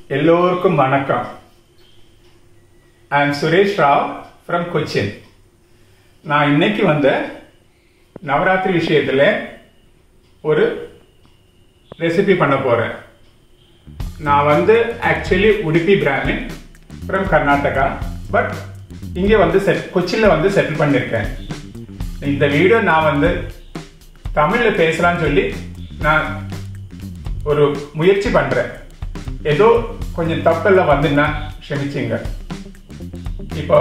எல்லோருக்கும் வணக்கம் I am Suresh Rao from Cochin நான் இன்னைக்கு வந்து நவராத்திரி விஷயத்தில் ஒரு ரெசிபி பண்ண போகிறேன் நான் வந்து actually Udupi Brahmin from Karnataka but இங்கே வந்து செட் கொச்சியில் வந்து செட்டில் பண்ணியிருக்கேன் இந்த வீடியோ நான் வந்து தமிழில் பேசலாம்னு சொல்லி நான் ஒரு முயற்சி பண்ணுறேன் ஏதோ கொஞ்சம் தப்பெல்லாம் வந்துன்னா க்ஷமிச்சிங்க இப்போ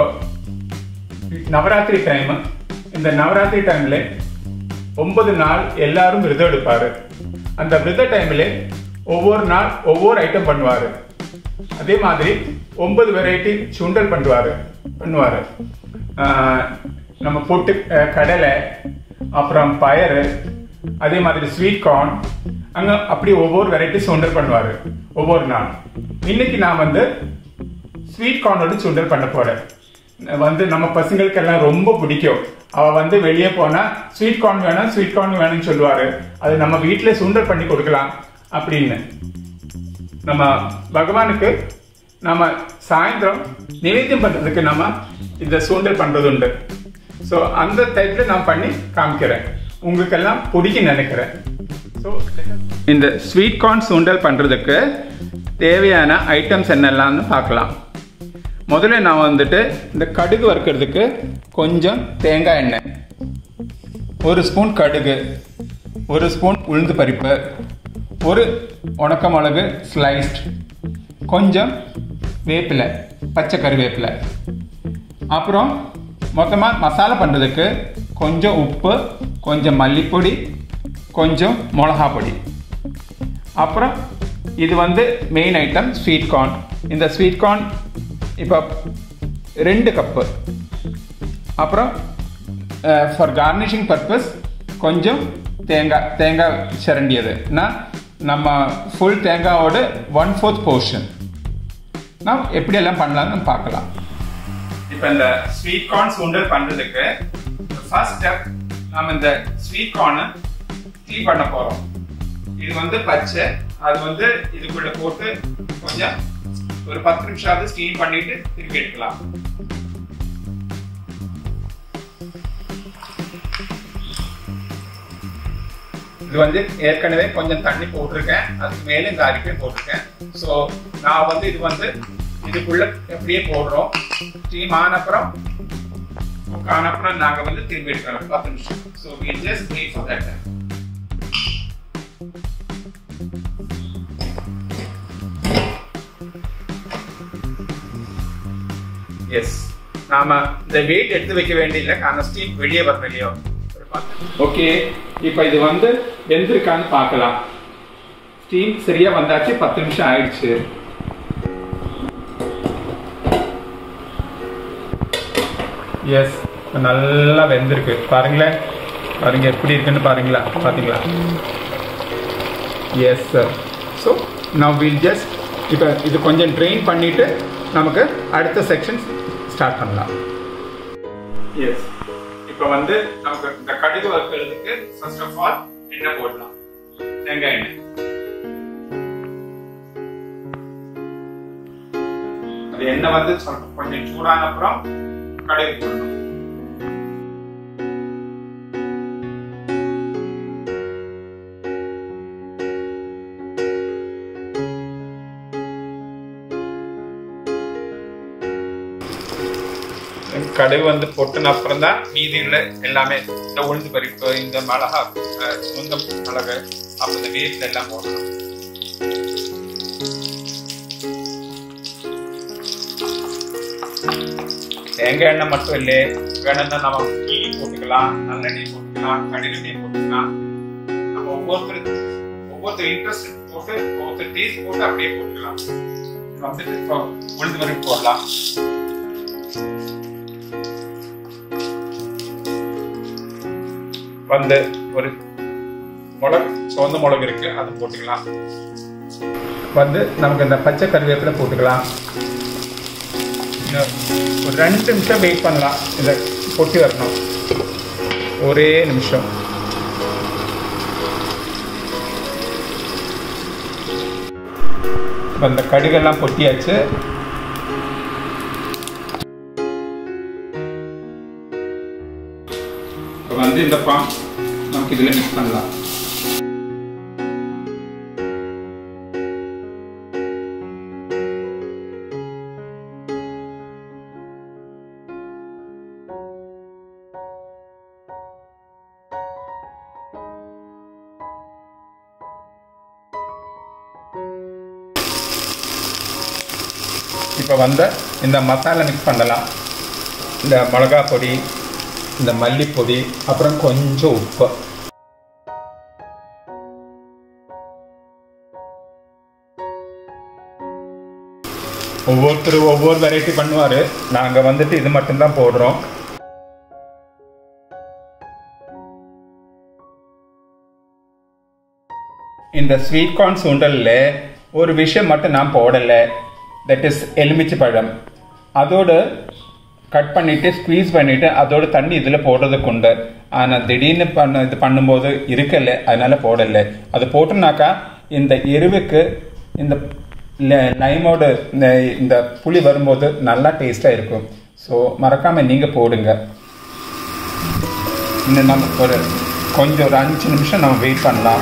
நவராத்திரி டைம் இந்த நவராத்திரி டைம்ல ஒன்பது நாள் எல்லாரும் விரதம் எடுப்பாரு அந்த விரத டைம்ல ஒவ்வொரு நாள் ஒவ்வொரு ஐட்டம் பண்ணுவாரு அதே மாதிரி ஒன்பது வெரைட்டி சுண்டல் பண்ணுவாரு பண்ணுவாரு ஆஹ் நம்ம பொட்டு அஹ் கடலை அப்புறம் பயறு அதே மாதிரி ஸ்வீட் கார்ன் அங்க அப்படி ஒவ்வொரு வெரைட்டி சுண்டல் பண்ணுவாரு ஒவ்வொரு நாள் இன்னைக்கு நான் வந்து ஸ்வீட் கார்னோட சுண்டல் பண்ண போறேன் வந்து நம்ம பசங்களுக்கு எல்லாம் ரொம்ப பிடிக்கும் அவ வந்து வெளியே போனா ஸ்வீட் கார்ன் வேணும் ஸ்வீட் கார்ன் வேணும்னு சொல்லுவாரு அது நம்ம வீட்டுல சுண்டல் பண்ணி கொடுக்கலாம் அப்படின்னு நம்ம பகவானுக்கு நம்ம சாயந்தரம் நிவேத்தியம் பண்றதுக்கு நம்ம இந்த சுண்டல் பண்றது உண்டு ஸோ அந்த டைப்ல நான் பண்ணி காமிக்கிறேன் உங்களுக்கெல்லாம் பிடிக்கும் நினைக்கிறேன் ஸோ இந்த ஸ்வீட் கார்ன் சுண்டல் பண்றதுக்கு தேவையான ஐட்டம்ஸ் என்னெல்லாம்னு பார்க்கலாம் முதல்ல நான் வந்துட்டு இந்த கடுகு வறுக்கிறதுக்கு கொஞ்சம் தேங்காய் எண்ணெய் ஒரு ஸ்பூன் கடுகு ஒரு ஸ்பூன் உளுந்து பருப்பு ஒரு உணக்க மிளகு ஸ்லைஸ்ட் கொஞ்சம் வேப்பிலை பச்சை கருவேப்பிலை அப்புறம் மொத்தமாக மசாலா பண்ணுறதுக்கு கொஞ்சம் உப்பு கொஞ்சம் மல்லிப்பொடி கொஞ்சம் மிளகா பொடி அப்புறம் இது வந்து மெயின் ஐட்டம் ஸ்வீட் கார்ன் இந்த ஸ்வீட் கார்ன் இப்போ ரெண்டு கப்பு அப்புறம் ஃபார் கார்னிஷிங் பர்பஸ் கொஞ்சம் தேங்காய் தேங்காய் சிரண்டியதுன்னா நம்ம ஃபுல் தேங்காயோட ஒன் ஃபோர்த் போர்ஷன் நாம் எப்படியெல்லாம் பண்ணலாம்னு நம்ம பார்க்கலாம் இப்போ இந்த ஸ்வீட் கார்ன் சுண்டல் பண்ணுறதுக்கு ஃபர்ஸ்ட் ஸ்டெப் நம்ம இந்த ஸ்வீட் கார்னை டீ பண்ண போகிறோம் இது வந்து பச்சை அது வந்து இதுக்குள்ள போட்டு கொஞ்சம் ஒரு பத்து நிமிஷம் ஸ்டீம் பண்ணிட்டு திருப்பி எடுக்கலாம் இது வந்து ஏற்கனவே கொஞ்சம் தண்ணி போட்டிருக்கேன் அதுக்கு மேலே இந்த அரிப்பை போட்டிருக்கேன் ஸோ நான் வந்து இது வந்து இதுக்குள்ள எப்படியே போடுறோம் ஸ்டீம் ஆன அப்புறம் ஆன அப்புறம் நாங்கள் வந்து திரும்பி எடுக்கிறோம் பத்து நிமிஷம் so we just wait for that time yes நாம இந்த வெயிட் எடுத்து வைக்க வேண்டியதில்லை காரணம் ஸ்டீம் வெளியே வரணும் இல்லையோ ஓகே இப்போ இது வந்து வெந்திருக்கான்னு பார்க்கலாம் ஸ்டீம் சரியா வந்தாச்சு பத்து நிமிஷம் ஆயிடுச்சு எஸ் நல்லா வெந்திருக்கு பாருங்களேன் பாருங்க எப்படி இருக்குன்னு பாருங்களா பாத்தீங்களா yes sir so now will just இப்போ இது கொஞ்சம் ட்ரெயின் பண்ணிட்டு நமக்கு அடுத்த செக்ஷன் ஸ்டார்ட் பண்ணலாம் எஸ் இப்போ வந்து நமக்கு இந்த கடுகு வறுக்கிறதுக்கு ஃபர்ஸ்ட் ஆஃப் ஆல் எண்ணெய் போடலாம் தேங்காய் எண்ணெய் அது எண்ணெய் வந்து சொல்ல கொஞ்சம் சூடான அப்புறம் கடுகு போடணும் கடுகு வந்து பொட்டுன அப்புறம் தான் மீதி உள்ள எல்லாமே இந்த உளுந்து பருப்பு இந்த மிளகா சுந்த மிளகு அப்புறம் இந்த வேப்பில் எல்லாம் போடணும் தேங்காய் எண்ணெய் மட்டும் இல்லை வேணும்னா நம்ம கீ போட்டுக்கலாம் நல்லெண்ணெய் போட்டுக்கலாம் கடுகு போட்டுக்கலாம் நம்ம ஒவ்வொருத்தர் ஒவ்வொருத்தர் இன்ட்ரெஸ்ட் போட்டு ஒவ்வொருத்தர் டேஸ்ட் போட்டு அப்படியே போட்டுக்கலாம் வந்துட்டு இப்போ உளுந்து பருப்பு போடலாம் வந்து ஒரு மிளகு சோந்த மிளகு இருக்கு அது போட்டுக்கலாம் வந்து நமக்கு இந்த பச்சை கருவேப்பிலை போட்டுக்கலாம் ஒரு ரெண்டு நிமிஷம் வெயிட் பண்ணலாம் இதை பொட்டி வரணும் ஒரே நிமிஷம் இப்போ இந்த கடுகெல்லாம் பொட்டியாச்சு இப்போ வந்து இந்த பாம் நமக்கு இதில் மிக்ஸ் பண்ணலாம் இப்போ வந்து இந்த மசாலா மிக்ஸ் பண்ணலாம் இந்த மிளகா பொடி இந்த மல்லிப்பொடி அப்புறம் கொஞ்சம் உப்பு ஒவ்வொருத்தர் ஒவ்வொரு வெரைட்டி பண்ணுவார் நாங்கள் வந்துட்டு இது மட்டும்தான் போடுறோம் இந்த ஸ்வீட் கார்ன் சுண்டலில் ஒரு விஷயம் மட்டும் நான் போடலை தட் இஸ் எலுமிச்சை பழம் அதோடு கட் பண்ணிட்டு ஸ்குவீஸ் பண்ணிட்டு அதோட தண்ணி இதில் போடுறதுக்கு உண்டு ஆனால் திடீர்னு பண்ண இது பண்ணும்போது இருக்கல அதனால போடலை அது போட்டோம்னாக்கா இந்த எருவுக்கு இந்த லைமோட இந்த புளி வரும்போது நல்லா டேஸ்டாக இருக்கும் ஸோ மறக்காமல் நீங்கள் போடுங்க இன்னும் நம்ம ஒரு கொஞ்சம் ஒரு அஞ்சு நிமிஷம் நம்ம வெயிட் பண்ணலாம்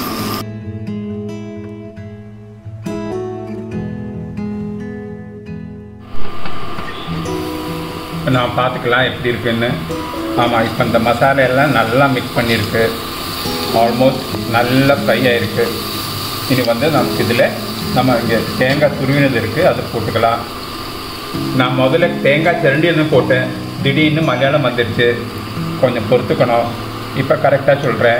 நான் பார்த்துக்கலாம் எப்படி இருக்குன்னு ஆமாம் இப்போ இந்த மசாலா எல்லாம் நல்லா மிக்ஸ் பண்ணியிருக்கு ஆல்மோஸ்ட் நல்லா ஃப்ரை ஆகிருக்கு இனி வந்து நமக்கு இதில் நம்ம இங்கே தேங்காய் துருவினது இருக்குது அது போட்டுக்கலாம் நான் முதல்ல தேங்காய் சிரண்டியதும் போட்டேன் திடீர்னு மலையாளம் வந்துடுச்சு கொஞ்சம் பொறுத்துக்கணும் இப்போ கரெக்டாக சொல்கிறேன்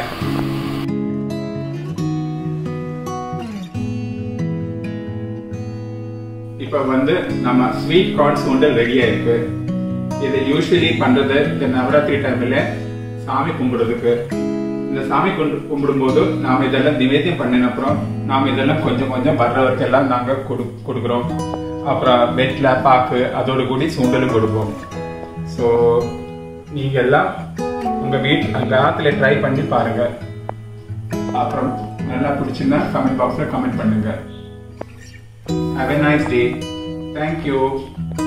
இப்போ வந்து நம்ம ஸ்வீட் கார்ன் சுண்டல் ரெடியாக இருக்கு இதை யூஸ்வலி பண்ணுறது இந்த நவராத்திரி டைமில் சாமி கும்பிடுறதுக்கு இந்த சாமி கும்பிடு கும்பிடும்போது நாம் இதெல்லாம் நிவேத்தியம் பண்ணின அப்புறம் நாம் இதெல்லாம் கொஞ்சம் கொஞ்சம் வர்றவருக்கெல்லாம் நாங்கள் கொடு கொடுக்குறோம் அப்புறம் வெட்டில் பாக்கு அதோட கூடி சுண்டலும் கொடுப்போம் ஸோ நீங்கள் எல்லாம் உங்கள் வீட் அங்கே ஆற்றுல ட்ரை பண்ணி பாருங்கள் அப்புறம் நல்லா பிடிச்சிருந்தா கமெண்ட் பாக்ஸில் கமெண்ட் பண்ணுங்கள் have a nice day thank you